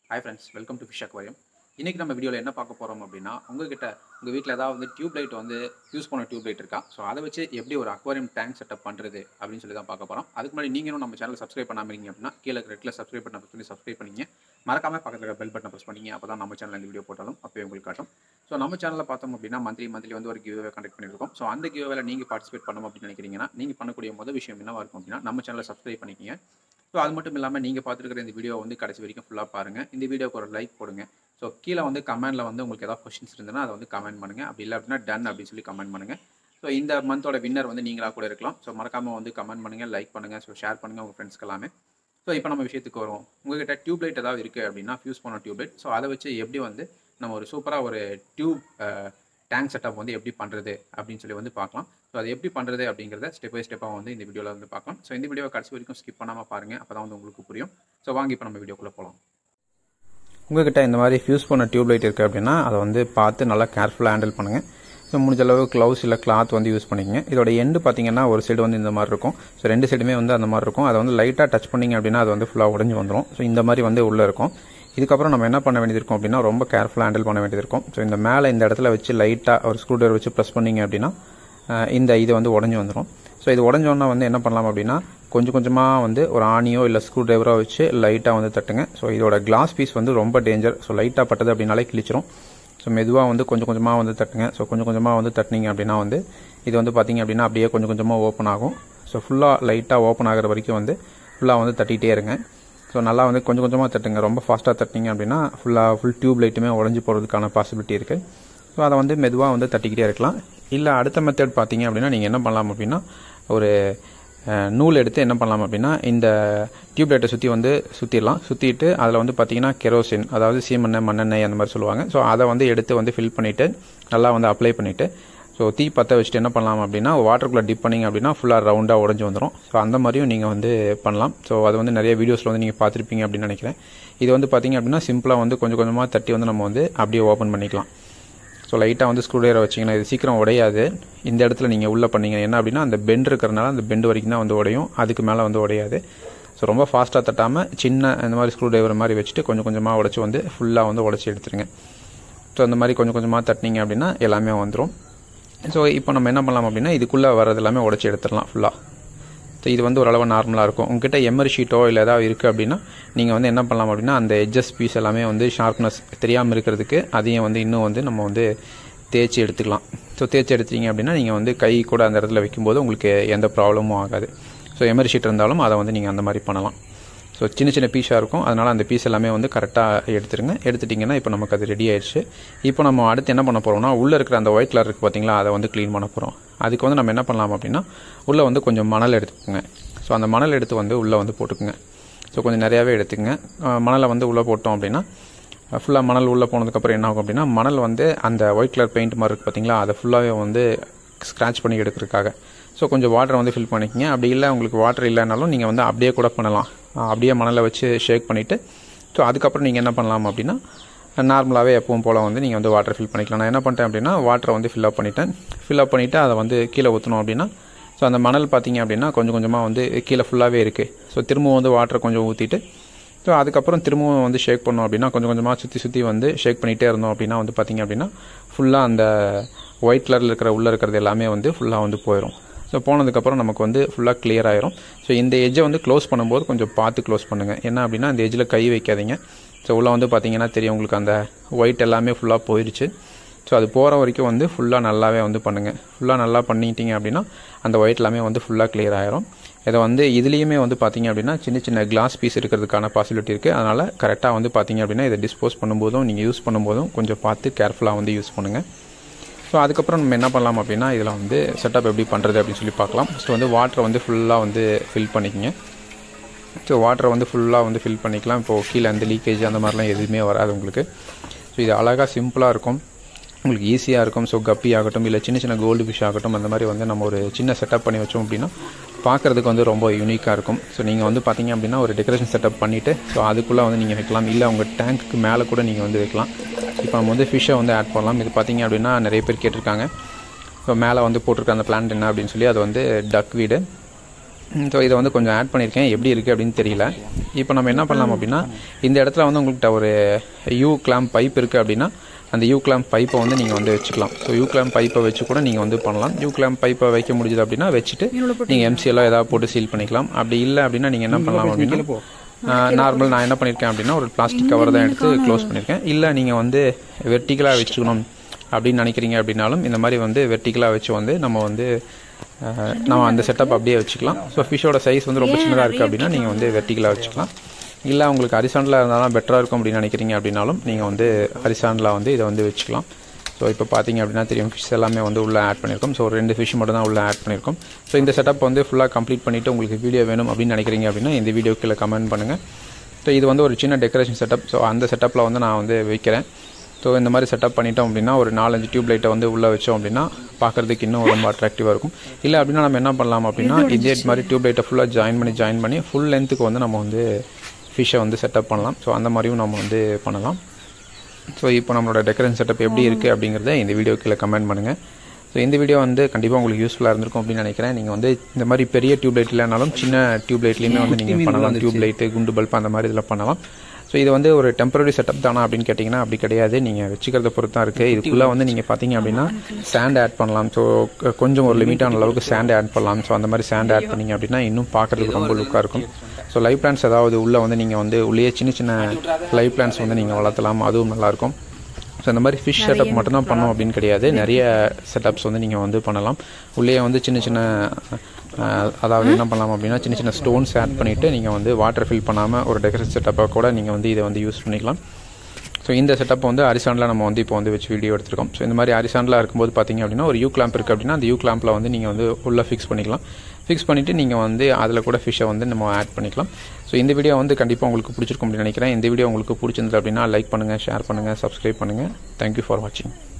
hi friends welcome to fish aquarium இன்றைக்கி நம்ம வீடியோவில் என்ன பார்க்க போகிறோம் அப்படின்னா உங்ககிட்ட உங்கள் வீட்டில் ஏதாவது வந்து டியூப் லைட் வந்து யூஸ் பண்ண டியூப் லைட் இருக்கா ஸோ அதை வச்சு எப்படி ஒரு அக்வாரியம் டேங்க் செட்டப் பண்ணுறது அப்படின்னு சொல்லி தான் பார்க்க போகிறோம் அதுக்கு முன்னாடி நீங்களும் நம்ம சேனல் சப்ஸ்கிரைப் பண்ணாமல் இருக்கீங்க அப்படின்னா கீழே ரெட்டில் சப்ஸ்கிரைப் பண்ண press பண்ணி சப்ஸ்கிரைப் பண்ணிங்க மறக்காம பக்கத்தில் பெல் பட்டனை ப்ரெஸ் பண்ணிங்க அப்போ தான் நம்ம சேனல் இந்த வீடியோ போட்டாலும் அப்போ உங்களுக்கு காட்டும் ஸோ நம்ம சேனலில் பார்த்தோம் அப்படின்னா மந்த்லி மந்த்லி வந்து ஒரு கிவ்வே கண்டக்ட் பண்ணியிருக்கோம் ஸோ அந்த கிவ்வேல நீங்கள் பார்ட்டிசிபேட் பண்ணணும் அப்படின்னு நினைக்கிறீங்கன்னா நீங்கள் பண்ணக்கூடிய முதல் விஷயம் என்னவா இருக்கும் அப்படின்னா நம்ம சேனலை சப்ஸ்கிரைப் பண்ணிக்கிங்க ஸோ அது மட்டும் இல்லாமல் நீங்கள் பார்த்துருக்கிற இந்த வீடியோ வந்து கடைசி வரைக்கும் ஃபுல்லாக பாருங்கள் இந்த வீடியோக்கு ஒரு லைக் போடுங்க ஸோ கீழே வந்து கமெண்ட்டில் வந்து உங்களுக்கு ஏதாவது கொஸ்டின்ஸ் இருந்ததுன்னா அதை வந்து கமெண்ட் பண்ணுங்கள் அப்படி இல்லை அப்படின்னா டன் அப்படின்னு சொல்லி கமெண்ட் பண்ணுங்கள் ஸோ இந்த மந்தோட வின்னர் வந்து நீங்களாக கூட இருக்கலாம் ஸோ மறக்காமல் வந்து கமெண்ட் பண்ணுங்கள் லைக் பண்ணுங்கள் ஸோ ஷேர் பண்ணுங்கள் உங்கள் ஃப்ரெண்ட்ஸ்க்கு எல்லாமே ஸோ இப்போ நம்ம விஷயத்துக்கு வருவோம் உங்ககிட்ட டியூப் லைட் ஏதாவது இருக்குது அப்படின்னா ஃபியூஸ் பண்ண டியூப் லைட் ஸோ அதை வச்சு எப்படி வந்து நம்ம ஒரு சூப்பராக ஒரு டியூப் டேங்க் செட்டப் வந்து எப்படி பண்ணுறது அப்படின்னு சொல்லி வந்து பார்க்கலாம் ஸோ அது எப்படி பண்ணுறது அப்படிங்கிறத ஸ்டெப் பை ஸ்டெப்பாக வந்து இந்த வீடியோவில் வந்து பார்க்கலாம் ஸோ இந்த வீடியோ கடைசி வரைக்கும் ஸ்கிப் பண்ணாமல் பாருங்கள் அப்போ தான் வந்து உங்களுக்கு புரியும் ஸோ வாங்க இப்போ நம்ம வீடியோக்குள்ளே போகலாம் உங்ககிட்ட இந்த மாதிரி ஃபியூஸ் பண்ண டியூப் லைட் இருக்குது அப்படின்னா அதை வந்து பார்த்து நல்லா கேர்ஃபுல்லாக ஹேண்டில் பண்ணுங்கள் ஸோ முடிஞ்ச அளவு க்ளவுஸ் இல்லை கிளாத் வந்து யூஸ் பண்ணிக்கங்க இதோட எண்டு பார்த்தீங்கன்னா ஒரு சைடு வந்து இந்த மாதிரி இருக்கும் ஸோ ரெண்டு சைடுமே வந்து அந்த மாதிரி இருக்கும் அதை வந்து லைட்டாக டச் பண்ணிங்க அப்படின்னா அது வந்து ஃபுல்லாக உடஞ்சி வந்துடும் ஸோ இந்த மாதிரி வந்து உள்ளே இருக்கும் இதுக்கப்புறம் நம்ம என்ன பண்ண வேண்டியது இருக்கும் அப்படின்னா ரொம்ப கேர்ஃபுல்லாக ஹேண்டில் பண்ண வேண்டியது இருக்கும் ஸோ இந்த மேலே இந்த இடத்துல வச்சு லைட்டாக ஒரு ஸ்க்ரூ டிரைவர் வச்சு ப்ரெஸ் பண்ணிங்க அப்படின்னா அஹ், இந்த இது வந்து உடஞ்சி வந்துடும் ஸோ இது உடஞ்சோன்னா வந்து என்ன பண்ணலாம் அப்படின்னா கொஞ்சம் கொஞ்சமாக வந்து ஒரு ஆணியோ இல்லை ஸ்க்ரூ டிரைவரோ வச்சு லைட்டாக வந்து தட்டுங்க ஸோ இதோட கிளாஸ் பீஸ் வந்து ரொம்ப டேஞ்சர் ஸோ லைட்டாக பட்டது அப்படின்னாலே கிழிச்சிரும் ஸோ மெதுவாக வந்து கொஞ்சம் கொஞ்சமாக வந்து தட்டுங்க ஸோ கொஞ்சம் கொஞ்சமாக வந்து தட்டினீங்க அப்படின்னா வந்து இது வந்து பார்த்தீங்க அப்படின்னா அப்படியே கொஞ்சம் கொஞ்சமாக ஓப்பன் ஆகும் ஸோ ஃபுல்லாக லைட்டாக ஓப்பன் ஆகிற வரைக்கும் வந்து ஃபுல்லாக வந்து தட்டிகிட்டே இருங்க ஸோ நல்லா வந்து கொஞ்சம் கொஞ்சமாக தட்டுங்க ரொம்ப ஃபாஸ்ட்டாக தட்டினீங்க அப்படின்னா ஃபுல்லாக ஃபுல் டியூப் லைட்டுமே உடஞ்சி போகிறதுக்கான பாசிபிலிட்டி இருக்குது ஸோ அதை வந்து மெதுவாக வந்து தட்டிக்கிட்டே இருக்கலாம் இல்லை அடுத்த மெத்தட் பார்த்தீங்க அப்படின்னா நீங்கள் என்ன பண்ணலாம் அப்படின்னா ஒரு அஹ், நூல் எடுத்து என்ன பண்ணலாம் அப்படின்னா இந்த டியூப் லைட்டை சுற்றி வந்து சுற்றிடலாம் சுற்றிட்டு அதில் வந்து பார்த்தீங்கன்னா கெரோசின் அதாவது சீமெண்ணெய் மண்ணெண்ணெய் அந்த மாதிரி சொல்லுவாங்க ஸோ அதை வந்து எடுத்து வந்து ஃபில் பண்ணிவிட்டு நல்லா வந்து அப்ளை பண்ணிவிட்டு ஸோ தீ பற்ற வச்சுட்டு என்ன பண்ணலாம் அப்படின்னா வாட்டருக்குள்ளே டிப் பண்ணிங்க அப்படின்னா ஃபுல்லாக ரவுண்டாக உடஞ்சி வந்துடும் ஸோ அந்த மாதிரியும் நீங்கள் வந்து பண்ணலாம் ஸோ அது வந்து நிறைய வீடியோஸில் வந்து நீங்கள் பார்த்துருப்பீங்க அப்படின்னு நினைக்கிறேன் இது வந்து பார்த்தீங்க அப்படின்னா சிம்பிளாக வந்து கொஞ்சம் கொஞ்சமாக தட்டி வந்து நம்ம வந்து அப்படியே ஓப்பன் பண்ணிக்கலாம் ஸோ லைட்டாக வந்து ஸ்க்ரூ டிரைவர் வச்சிங்கன்னா இது சீக்கிரம் உடையாது இந்த இடத்துல நீங்கள் உள்ளே பண்ணீங்க என்ன அப்படின்னா அந்த பெண்ட் இருக்கிறனால அந்த பெண்ட் வரைக்கும் தான் வந்து உடையும் அதுக்கு மேலே வந்து உடையாது ஸோ ரொம்ப ஃபாஸ்ட்டாக தட்டாமல் சின்ன இந்த மாதிரி ஸ்க்ரூ டிரைவர் மாதிரி வச்சுட்டு கொஞ்சம் கொஞ்சமாக உடச்சி வந்து ஃபுல்லாக வந்து உடச்சி எடுத்துருங்க ஸோ அந்த மாதிரி கொஞ்சம் கொஞ்சமாக தட்டினீங்க அப்படின்னா எல்லாமே வந்துடும் ஸோ இப்போ நம்ம என்ன பண்ணலாம் அப்படின்னா இதுக்குள்ளே வர்றது எல்லாமே உடச்சி எடுத்துடலாம் ஃபுல்லாக ஸோ இது வந்து ஓரளவு நார்மலாக இருக்கும் உங்ககிட்ட எமர் ஷீட்டோ இல்லை ஏதாவது இருக்குது அப்படின்னா நீங்கள் வந்து என்ன பண்ணலாம் அப்படின்னா அந்த எட்ஜஸ் பீஸ் எல்லாமே வந்து ஷார்ப்னஸ் தெரியாமல் இருக்கிறதுக்கு அதையும் வந்து இன்னும் வந்து நம்ம வந்து தேய்ச்சி எடுத்துக்கலாம் ஸோ தேய்ச்சி எடுத்தீங்க அப்படின்னா நீங்கள் வந்து கை கூட அந்த இடத்துல வைக்கும்போது உங்களுக்கு எந்த ப்ராப்ளமும் ஆகாது ஸோ எமர் ஷீட் இருந்தாலும் அதை வந்து நீங்கள் அந்த மாதிரி பண்ணலாம் ஸோ சின்ன சின்ன பீஸாக இருக்கும் அதனால் அந்த பீஸ் எல்லாமே வந்து கரெக்டாக எடுத்துருங்க எடுத்துட்டிங்கன்னா இப்போ நமக்கு அது ரெடி ஆயிடுச்சு இப்போ நம்ம அடுத்து என்ன பண்ண போகிறோம்னா உள்ளே இருக்கிற அந்த ஒயிட் கலர் இருக்குது பார்த்தீங்களா அதை வந்து க்ளீன் பண்ண போகிறோம் அதுக்கு வந்து நம்ம என்ன பண்ணலாம் அப்படின்னா உள்ளே வந்து கொஞ்சம் மணல் எடுத்துக்கோங்க ஸோ அந்த மணல் எடுத்து வந்து உள்ளே வந்து போட்டுக்குங்க ஸோ கொஞ்சம் நிறையாவே எடுத்துக்கங்க அஹ் மணலை வந்து உள்ளே போட்டோம் அப்படின்னா ஃபுல்லாக மணல் உள்ளே போனதுக்கப்புறம் என்ன ஆகும் அப்படின்னா மணல் வந்து அந்த ஒயிட் கலர் பெயிண்ட் மாதிரி இருக்குது பார்த்தீங்களா அதை ஃபுல்லாகவே வந்து ஸ்க்ராட்ச் பண்ணி எடுக்கிறதுக்காக ஸோ கொஞ்சம் வாட்டரை வந்து ஃபில் பண்ணிக்கங்க அப்படி இல்லை உங்களுக்கு வாட்டர் இல்லைனாலும் நீங்கள் வந்து அப்படியே கூட பண்ணலாம் அஹ் அப்படியே மணலை வச்சு ஷேக் பண்ணிவிட்டு ஸோ அதுக்கப்புறம் நீங்கள் என்ன பண்ணலாம் அப்படின்னா நார்மலாகவே எப்பவும் போல் வந்து நீங்கள் வந்து வாட்டர் ஃபில் பண்ணிக்கலாம் நான் என்ன பண்ணிட்டேன் அப்படின்னா வாட்டரை வந்து ஃபில் அப் பண்ணிட்டேன் ஃபில் அப் பண்ணிவிட்டு அதை வந்து கீழே ஊற்றணும் அப்படின்னா ஸோ அந்த மணல் பார்த்தீங்க அப்படின்னா கொஞ்சம் கொஞ்சமாக வந்து கீழே ஃபுல்லாகவே இருக்குது ஸோ திரும்பவும் வந்து வாட்டரை கொஞ்சம் ஊற்றிட்டு ஸோ அதுக்கப்புறம் திரும்பவும் வந்து ஷேக் பண்ணோம் அப்படின்னா கொஞ்சம் கொஞ்சமாக சுற்றி சுற்றி வந்து ஷேக் பண்ணிகிட்டே இருந்தோம் அப்படின்னா வந்து பார்த்தீங்க அப்படின்னா ஃபுல்லாக அந்த ஒயிட் கலரில் இருக்கிற உள்ளே இருக்கிறது எல்லாமே வந்து ஃபுல்லாக வந்து போயிடும் ஸோ போனதுக்கப்புறம் நமக்கு வந்து ஃபுல்லாக clear ஆயிரும் ஸோ இந்த எஜ்ஜை வந்து க்ளோஸ் பண்ணும்போது கொஞ்சம் பார்த்து க்ளோஸ் பண்ணுங்கள் என்ன அப்படின்னா அந்த எஜ்ஜில் கை வைக்காதீங்க ஸோ உள்ளே வந்து பார்த்தீங்கன்னா தெரியும் உங்களுக்கு அந்த ஒயிட் எல்லாமே ஃபுல்லாக போயிடுச்சு ஸோ அது போகிற வரைக்கும் வந்து ஃபுல்லாக நல்லாவே வந்து பண்ணுங்கள் ஃபுல்லாக நல்லா பண்ணிட்டீங்க அப்படின்னா அந்த ஒயிட் எல்லாமே வந்து ஃபுல்லாக clear ஆயிரும் இதை வந்து இதுலேயுமே வந்து பார்த்தீங்க அப்படின்னா சின்ன சின்ன கிளாஸ் பீஸ் இருக்கிறதுக்கான பாசிபிலிட்டி இருக்குது அதனால் கரெக்டாக வந்து பார்த்தீங்க அப்படின்னா இதை டிஸ்போஸ் பண்ணும்போதும் நீங்கள் யூஸ் பண்ணும்போதும் கொஞ்சம் பார்த்து கேர்ஃபுல்லாக வந்து யூஸ் பண்ணுங்கள் ஸோ அதுக்கப்புறம் நம்ம என்ன பண்ணலாம் அப்படின்னா இதில் வந்து செட்டப் எப்படி பண்ணுறது அப்படின்னு சொல்லி பார்க்கலாம் ஃபஸ்ட்டு வந்து வாட்டரை வந்து ஃபுல்லாக வந்து ஃபில் பண்ணிக்கங்க ஸோ வாட்டரை வந்து ஃபுல்லாக வந்து ஃபில் பண்ணிக்கலாம் இப்போது கீழே அந்த லீக்கேஜ் அந்த மாதிரிலாம் எதுவுமே வராது உங்களுக்கு ஸோ இது அழகாக சிம்பிளாக இருக்கும் உங்களுக்கு ஈஸியாக இருக்கும் ஸோ கப்பி ஆகட்டும் இல்லை சின்ன சின்ன கோல்டு ஃபிஷ் ஆகட்டும் அந்த மாதிரி வந்து நம்ம ஒரு சின்ன செட்டப் பண்ணி வச்சோம் அப்படின்னா பார்க்குறதுக்கு வந்து ரொம்ப யூனிக்காக இருக்கும் ஸோ நீங்கள் வந்து பார்த்தீங்க அப்படின்னா ஒரு டெக்கரேஷன் செட்டப் பண்ணிவிட்டு ஸோ அதுக்குள்ளே வந்து நீங்கள் வைக்கலாம் இல்லை உங்கள் டேங்க்கு மேலே கூட நீங்கள் வந்து வைக்கலாம் இப்போ நம்ம வந்து ஃபிஷ்ஷை வந்து ஆட் பண்ணலாம் இது பார்த்தீங்க அப்படின்னா நிறைய பேர் கேட்டிருக்காங்க ஸோ மேலே வந்து போட்டிருக்க அந்த பிளான்ட் என்ன அப்படின்னு சொல்லி அது வந்து டக் வீடு ஸோ இதை வந்து கொஞ்சம் ஆட் பண்ணியிருக்கேன் எப்படி இருக்குது அப்படின்னு தெரியல இப்போ நம்ம என்ன பண்ணலாம் அப்படின்னா இந்த இடத்துல வந்து உங்கள்கிட்ட ஒரு யூ கிளாம் பைப் இருக்குது அப்படின்னா அந்த யூ கிளாம் பைப்பை வந்து நீங்கள் வந்து வச்சுக்கலாம் ஸோ யூ கிளாம் பைப்பை வச்சு கூட நீங்கள் வந்து பண்ணலாம் யூ கிளாம் பைப்பை வைக்க முடியுது அப்படின்னா வச்சுட்டு நீங்கள் எம்சிஎல்லாம் ஏதாவது போட்டு சீல் பண்ணிக்கலாம் அப்படி இல்லை அப்படின்னா நீங்கள் என்ன பண்ணலாம் அப்படின்னா நார்மல் நான் என்ன பண்ணியிருக்கேன் அப்படின்னா ஒரு பிளாஸ்டிக் கவர் தான் எடுத்து க்ளோஸ் பண்ணியிருக்கேன் இல்லை நீங்கள் வந்து வெர்டிக்கலாக வச்சுக்கணும் அப்படின்னு நினைக்கிறீங்க அப்படின்னாலும் இந்த மாதிரி வந்து வெர்டிக்கலாக வச்சு வந்து நம்ம வந்து அஹ், நம்ம அந்த செட்டப் அப்படியே வச்சுக்கலாம் ஸோ ஃபிஷ்ஷோட சைஸ் வந்து ரொம்ப சின்னதாக இருக்குது அப்படின்னா நீங்கள் வந்து வெர்டிக்கலாக வச்சுக்கலாம் இல்லை உங்களுக்கு ஹரிசாண்டலாக இருந்தாலும் பெட்டராக இருக்கும் அப்படின்னு நினைக்கிறீங்க அப்படின்னாலும் நீங்கள் வந்து ஹரிசாண்டலாக வந்து இதை வந்து வச்சுக்கலாம் ஸோ இப்போ பார்த்தீங்க அப்படின்னா தெரியும் ஃபிஷ் எல்லாமே வந்து உள்ளே ஆட் பண்ணியிருக்கோம் ஸோ ரெண்டு ஃபிஷ் மட்டும் தான் உள்ளே ஆட் பண்ணியிருக்கோம் ஸோ இந்த செட்டப் வந்து ஃபுல்லாக கம்ப்ளீட் பண்ணிவிட்டு உங்களுக்கு வீடியோ வேணும் அப்படின்னு நினைக்கிறீங்க அப்படின்னா இந்த வீடியோ கீழே கமெண்ட் பண்ணுங்கள் ஸோ இது வந்து ஒரு சின்ன டெக்கரேஷன் செட்டப் ஸோ அந்த செட்டப்பில் வந்து நான் வந்து வைக்கிறேன் ஸோ இந்த மாதிரி செட்டப் பண்ணிட்டோம் அப்படின்னா ஒரு நாலஞ்சு டியூப் லைட்டை வந்து உள்ளே வச்சோம் அப்படின்னா பார்க்குறதுக்கு இன்னும் ரொம்ப அட்ராக்டிவாக இருக்கும் இல்லை அப்படின்னா நம்ம என்ன பண்ணலாம் அப்படின்னா இதே மாதிரி டியூப் லைட்டை ஃபுல்லாக ஜாயின் பண்ணி ஜாயின் பண்ணி ஃபுல் லென்த்துக்கு வந்து நம்ம வந்து ஃபிஷ்ஷை வந்து செட்டப் பண்ணலாம் ஸோ அந்த மாதிரியும் நம்ம வந்து பண்ணலாம் ஸோ இப்போ நம்மளோட டெக்கரேஷன் செட்டப் எப்படி இருக்குது அப்படிங்கிறத இந்த வீடியோ கீழே கமெண்ட் பண்ணுங்கள் ஸோ இந்த வீடியோ வந்து கண்டிப்பாக உங்களுக்கு யூஸ்ஃபுல்லாக இருந்திருக்கும் அப்படின்னு நினைக்கிறேன் நீங்கள் வந்து இந்த மாதிரி பெரிய டியூப் லைட் இல்லைனாலும் சின்ன டியூப் லைட்லேயுமே வந்து நீங்கள் பண்ணலாம் டியூப் லைட்டு குண்டு பல்ப் அந்த மாதிரி இதில் பண்ணலாம் ஸோ இது வந்து ஒரு டெம்பரரி செட்டப் தானா அப்படின்னு கேட்டிங்கன்னா அப்படி கிடையாது நீங்கள் வச்சுக்கிறத பொறுத்து தான் இருக்குது இதுக்குள்ளே வந்து நீங்கள் பார்த்தீங்க அப்படின்னா சாண்ட் ஆட் பண்ணலாம் ஸோ கொஞ்சம் ஒரு லிமிட்டான அளவுக்கு சாண்ட் ஆட் பண்ணலாம் ஸோ அந்த மாதிரி சாண்ட் ஆட் பண்ணீங்க அப்படின்னா இன்னும் பார்க்குறதுக்கு ரொம்ப லுக்காக இருக்கும் ஸோ லைவ் பிளான்ஸ் ஏதாவது உள்ளே வந்து நீங்கள் வந்து உள்ளே சின்ன சின்ன லைவ் பிளான்ஸ் வந்து நீங்கள் வளர்த்தலாம் அதுவும் நல்லாயிருக்கும் ஸோ இந்த மாதிரி ஃபிஷ் செட்டப் மட்டும்தான் பண்ணோம் அப்படின்னு கிடையாது நிறைய செட்டப்ஸ் வந்து நீங்கள் வந்து பண்ணலாம் உள்ளே வந்து சின்ன சின்ன அஹ், அதாவது என்ன பண்ணலாம் அப்படின்னா சின்ன சின்ன ஸ்டோன்ஸ் ஆட் பண்ணிவிட்டு நீங்கள் வந்து வாட்டர் ஃபில் பண்ணாமல் ஒரு டெக்கரேட் செட்டப்பை கூட நீங்கள் வந்து இதை வந்து யூஸ் பண்ணிக்கலாம் ஸோ இந்த செட்டப் வந்து அரிசாண்டில் நம்ம வந்து இப்போ வந்து வச்சு வீடியோ எடுத்திருக்கோம் ஸோ இந்த மாதிரி அரிசாண்டில் இருக்கும்போது பார்த்தீங்க அப்படின்னா ஒரு யூ கிளாம்ப் இருக்குது அப்படின்னா அந்த யூ கிளாம்பில் வந்து நீங்கள் வந்து உள்ளே ஃபிக்ஸ் பண்ணிக்கலாம் ஃபிக்ஸ் பண்ணிவிட்டு நீங்கள் வந்து அதில் கூட ஃபிஷ்ஷை வந்து நம்ம ஆட் பண்ணிக்கலாம் ஸோ இந்த வீடியோ வந்து கண்டிப்பாக உங்களுக்கு பிடிச்சிருக்கும் அப்படின்னு நினைக்கிறேன் இந்த வீடியோ உங்களுக்கு பிடிச்சிருந்தது அப்படின்னா லைக் பண்ணுங்கள் ஷேர் பண்ணுங்கள் சப்ஸ்கிரைப் பண்ணுங்கள் தேங்க்யூ ஃபார் வாட்சிங்